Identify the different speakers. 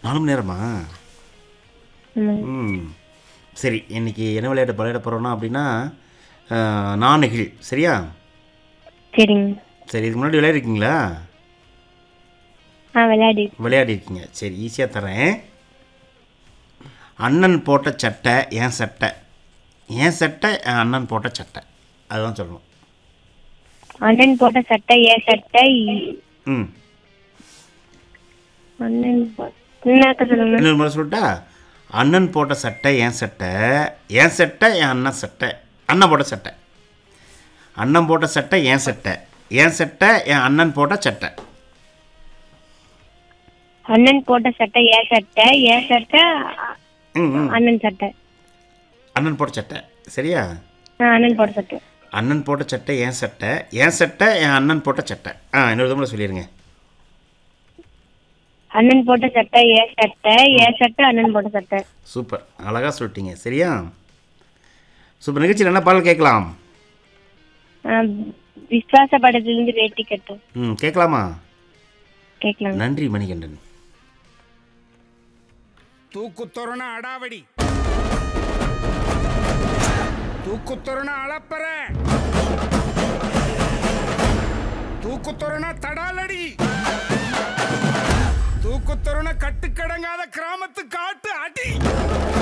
Speaker 1: நாலு மணி நேரமா
Speaker 2: ஆமாங்க
Speaker 1: ம் சரி இன்னைக்கு என்ன விளையாட்டு விளையாட போகிறோன்னா அப்படின்னா அஹ், நாணகில் சரியா
Speaker 2: சரிங்க
Speaker 1: சரி இதுக்கு முன்னாடி விளையாடிருக்கீங்களா
Speaker 2: ஆ விளையாடி
Speaker 1: விளையாடி இருக்கீங்க சரி ஈஸியாக தரேன் அண்ணன் போட்ட சட்டை என் சட்டை என் சட்டை என் அண்ணன் போட்ட சட்டை அதுதான் சொல்லணும்
Speaker 2: அண்ணன் போட்ட சட்டை ஏன் சட்டை
Speaker 1: ம்
Speaker 2: அண்ணன் போ- என்னக்க சொல்லுங்க
Speaker 1: இன்னொரு முறை சொல்லட்டா அண்ணன் போட்ட சட்டை என் சட்டை என் சட்டை என் அண்ணன் சட்டை அண்ணன் போட்ட சட்டை அண்ணன் போட்ட சட்டை என் சட்டை என் சட்டை என் அண்ணன் போட்ட சட்டை
Speaker 2: அண்ணன் போட்ட சட்டை ஏன் சட்டை ஏன் சட்டை அ-
Speaker 1: ம் ம்
Speaker 2: அண்ணன் சட்டை
Speaker 1: அண்ணன் போட்ட சட்டை சரியா
Speaker 2: ஆ அண்ணன் போட்ட சட்டை
Speaker 1: அண்ணன் போட்ட சட்டை என் சட்டை என் சட்டை என் அண்ணன் போட்ட சட்டை ஆ இன்னொரு தடவை சொல்லிடுங்க
Speaker 2: அண்ணன் போட்ட சட்டை ஏன் சட்டை ஏன் சட்டை அண்ணன் போட்ட சட்டை
Speaker 1: சூப்பர் அழகாக சொல்லிட்டீங்க சரியா சூப்பர் நிகழ்ச்சியில் என்ன பாடல் கேட்கலாம்
Speaker 2: ஆ, விஸ்வாச படத்திலிருந்து வேட்டி கட்டு
Speaker 1: ம் கேட்கலாமா
Speaker 2: கேட்கலாம்
Speaker 1: நன்றி மணிகண்டன்
Speaker 3: தூக்குத்தொரண அடாவடி தூக்குத்தொரண அளப்பற தூக்குத்தொரண தட